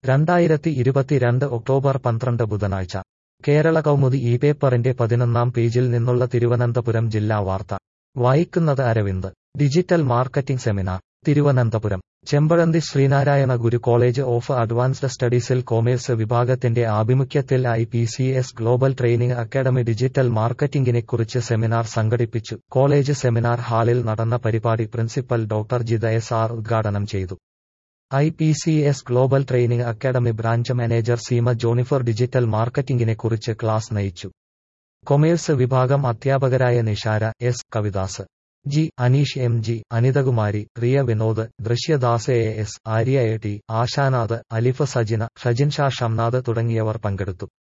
രണ്ടായിരത്തി ഇരുപത്തിരണ്ട് ഒക്ടോബർ പന്ത്രണ്ട് ബുധനാഴ്ച കേരള കൗമുദി ഈ പേപ്പറിന്റെ പതിനൊന്നാം പേജിൽ നിന്നുള്ള തിരുവനന്തപുരം ജില്ലാ വാർത്ത വായിക്കുന്നത് Aravind digital marketing seminar Thiruvananthapuram Chempazhanthy Sreenarayana Guru college of advanced സ്റ്റഡീസിൽ കൊമേഴ്സ് വിഭാഗത്തിന്റെ ആഭിമുഖ്യത്തിൽ I P C S global training academy digital മാർക്കറ്റിംഗിനെക്കുറിച്ച് സെമിനാർ സംഘടിപ്പിച്ചു കോളേജ് സെമിനാർ ഹാളിൽ നടന്ന പരിപാടി principal doctor Jitha S R ഉദ്ഘാടനം ചെയ്തു I P C S global training academy branch manager Seema Johnifer digital മാർക്കറ്റിംഗിനെക്കുറിച്ച് ക്ലാസ് നയിച്ചു കൊമേഴ്സ് വിഭാഗം അധ്യാപകരായ Nishara S Kavidas G Aneesh M G Anithakumari Riya Vinod ദൃശ്യദാസ് A S Arya A T Ashanath Alif Sajina Shajin Shah Shamnath തുടങ്ങിയവർ പങ്കെടുത്തു